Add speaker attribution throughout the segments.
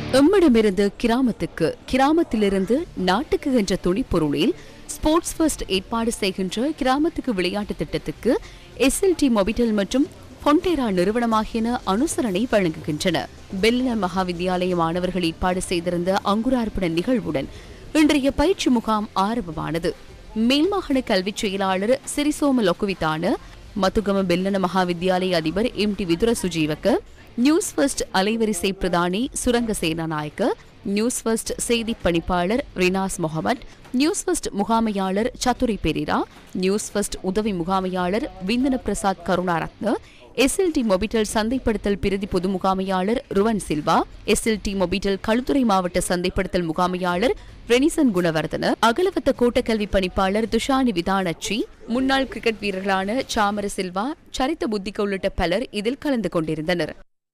Speaker 1: எம்மிடமிருந்து கிராமத்துக்கு கிராமத்திலிருந்து நாட்டுக்கு என்ற துணிப்பொருளில் ஸ்போர்ட்ஸ் ஃபர்ஸ்ட் ஏற்பாடு செய்கின்ற கிராமத்துக்கு விளையாட்டு திட்டத்துக்கு எஸ்எல்டி மொபிட்டல் மற்றும் பொண்டேரா நிறுவனமாகியன அனுசரணை வழங்குகின்றன பெல்ல மகாவித்யாலய மாணவர்கள் ஏற்பாடு செய்திருந்த அங்குரார்ப்பண நிகழ்வுடன் இன்றைய பயிற்சி முகாம் ஆரம்பமானது மேல்மாகாண கல்விச் செயலாளர் சிறிசோம லொக்குவித்தான மத்துகம பெல்லன மகாவித்யாலய அதிபர் எம் டி விதுர சுஜீவக்க நியூஸ் ஃபர்ஸ்ட் அலைவரிசை பிரதானி சுரங்க சேனாநாயக்க நியூஸ் ஃபர்ஸ்ட் செய்தி பணிப்பாளர் ரினாஸ் முகமட் நியூஸ் ஃபர்ஸ்ட் முகாமையாளர் சத்துரி பெரிரா நியூஸ் ஃபர்ஸ்ட் உதவி முகாமையாளர் விந்தன பிரசாத் கருணாரத்ன எஸ்எல்டி மொபிட்டல் சந்தைப்படுத்தல் பிரதி பொது முகாமையாளர் ருவன் சில்வா எஸ்எல்டி மொபிட்டல் களுத்துறை மாவட்ட சந்தைப்படுத்தல் முகாமையாளர் ரெனிசன் குணவர்தன அகலவத்த கோட்டக்கல்வி பணிப்பாளர் துஷானி விதானச்சி முன்னாள் கிரிக்கெட் வீரர்களான சாமர சில்வா சரித்த புத்திக உள்ளிட்ட பலர் இதில் கலந்து கொண்டிருந்தனர்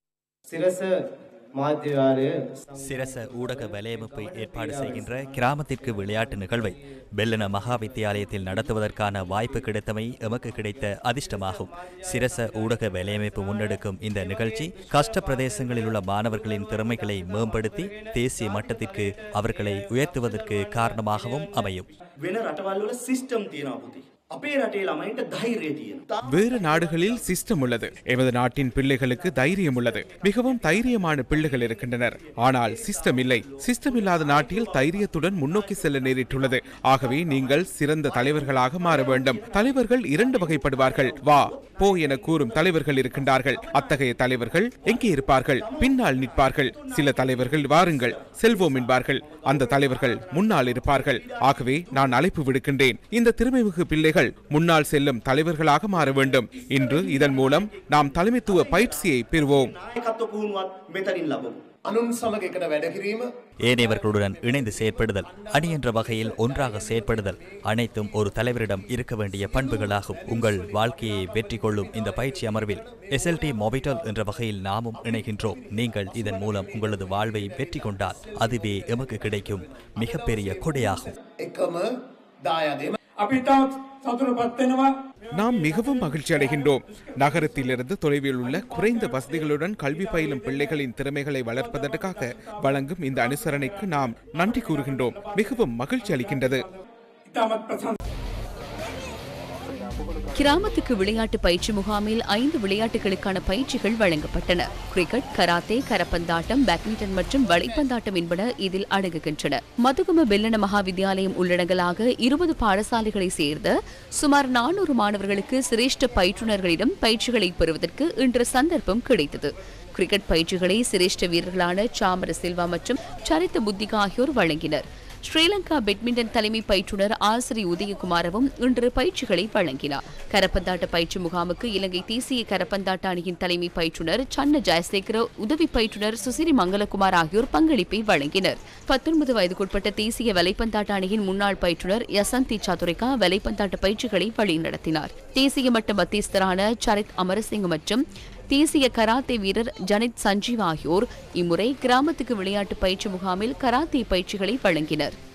Speaker 2: සිරස මාධ්‍යවාරය
Speaker 3: சிரச ஊடக வலையமைப்பை ஏற்பாடு செய்கின்ற கிராமத்திற்கு விளையாட்டு நிகழ்வை பெல்லன மகா வித்தியாலயத்தில் நடத்துவதற்கான வாய்ப்பு கிடைத்தமை எமக்கு கிடைத்த அதிர்ஷ்டமாகும் சிரச ஊடக வலையமைப்பு முன்னெடுக்கும் இந்த நிகழ்ச்சி கஷ்ட பிரதேசங்களில் உள்ள மாணவர்களின் திறமைகளை மேம்படுத்தி தேசிய மட்டத்திற்கு அவர்களை உயர்த்துவதற்கு காரணமாகவும் அமையும்
Speaker 4: වෙන රටවල් වල සිස්ටම් තියෙනවා පුතේ. අපේ රටේ ළමයින්ට ධෛර්යය තියෙනවා.
Speaker 5: வேறு நாடுகளில் சிஸ்டம் உள்ளது எமது நாட்டின் பிள்ளைகளுக்கு தைரியம் உள்ளது மிகவும் தைரியமான பிள்ளைகள் இருக்கின்றனர் ஆனால் சிஸ்டம் இல்லை சிஸ்டம் இல்லாத நாட்டில் தைரியத்துடன் முன்னோக்கி செல்ல நேரிட்டுள்ளது ஆகவே நீங்கள் சிறந்த தலைவர்களாக மாற வேண்டும் தலைவர்கள் இரண்டு வகைப்படுவார்கள் வா போ என கூறும் தலைவர்கள் இருக்கின்றார்கள் அத்தகைய தலைவர்கள் எங்கே இருப்பார்கள் பின்னால் நிற்பார்கள் சில தலைவர்கள் வாருங்கள் செல்வோம் என்பார்கள் அந்த தலைவர்கள் முன்னால் இருப்பார்கள் ஆகவே நான் அழைப்பு விடுக்கின்றேன் இந்த திறமைமிகு பிள்ளைகள் முன்னால் செல்லும் தலைவர்களாக மாற வேண்டும் இன்று இதன் மூலம் நாம் தலைமைத்துவ பயிற்சியை பெறுவோம்
Speaker 4: நாයකත්ව පුහුණුවත් මෙතනින් ලබමු.
Speaker 6: අනුන් සමග එකට වැඩ කිරීම
Speaker 3: ஏனையவர்களுடன் இணைந்து செயற்படுதல் அணி என்ற வகையில் ஒன்றாக செயற்படுதல் அனைத்தும் ஒரு தலைவரிடம் இருக்க வேண்டிய பண்புகளாகும் உங்கள் வாழ்க்கையை வெற்றி கொள்ளும் இந்த பயிற்சி அமர்வில் எஸ்எல்டி மொபிட்டல் என்ற வகையில் நாமும் இணைகின்றோம் நீங்கள் இதன் மூலம் உங்களது வாழ்வை வெற்றி கொண்டால் அதுவே எமக்கு கிடைக்கும் மிகப்பெரிய கொடையாகும்
Speaker 6: එකම දායාදේම
Speaker 7: අපි තාත් සතුරපත් වෙනවා
Speaker 5: நாம் மிகவும் மகிழ்ச்சி அடைகின்றோம் நகரத்திலிருந்து தொலைவில் உள்ள குறைந்த வசதிகளுடன் கல்வி பயிலும் பிள்ளைகளின் திறமைகளை வளர்ப்பதற்காக வழங்கும் இந்த அனுசரணைக்கு நாம் நன்றி கூறுகின்றோம் மிகவும் மகிழ்ச்சி அளிக்கின்றது
Speaker 7: ඉතාමත් ප්‍රසන්න
Speaker 1: கிராமத்துக்கு விளையாட்டு பயிற்சி முகாமில் ஐந்து விளையாட்டுகளுக்கான பயிற்சிகள் வழங்கப்பட்டன கிரிக்கெட் கராத்தே கரப்பந்தாட்டம் பேட்மிண்டன் மற்றும் வலைப்பந்தாட்டம் என்பன இதில் அடங்குகின்றன மதுகும பெல்லன மகாவித்யாலயம் உள்ளடங்கலாக இருபது பாடசாலைகளை சேர்ந்த சுமார் நானூறு மாணவர்களுக்கு சிரேஷ்ட பயிற்றுநர்களிடம் பயிற்சிகளை பெறுவதற்கு இன்று சந்தர்ப்பம் கிடைத்தது கிரிக்கெட் பயிற்சிகளை சிரேஷ்ட வீரர்களான சாமர சில்வா மற்றும் சரித்த புத்திகா ஆகியோர் வழங்கினர் ஸ்ரீலங்கா பேட்மிண்டன் தலைமை பயிற்றுனர் ஆசிரி உதயகுமாரவும் இன்று பயிற்சிகளை வழங்கினார் கரப்பந்தாட்ட பயிற்சி முகாமுக்கு இலங்கை தேசிய கரப்பந்தாட்ட அணியின் தலைமை பயிற்றுனர் சன்ன ஜெயசேகர உதவி பயிற்றுனர் சுசிரி மங்களகுமார் ஆகியோர் பங்களிப்பை வழங்கினர் பத்தொன்பது வயதுக்குட்பட்ட தேசிய வலைப்பந்தாட்ட அணியின் முன்னாள் பயிற்றுனர் யசந்தி சதுரிகா வலைப்பந்தாட்ட பயிற்சிகளை வழிநடத்தினார் தேசிய மட்ட மத்தியஸ்தரான சரித் அமரசிங் மற்றும் தேசிய கராத்தே வீரர் ஜனித் சஞ்சீவ் ஆகியோர் இம்முறை கிராமத்துக்கு விளையாட்டு பயிற்சி முகாமில் கராத்தே பயிற்சிகளை வழங்கினர்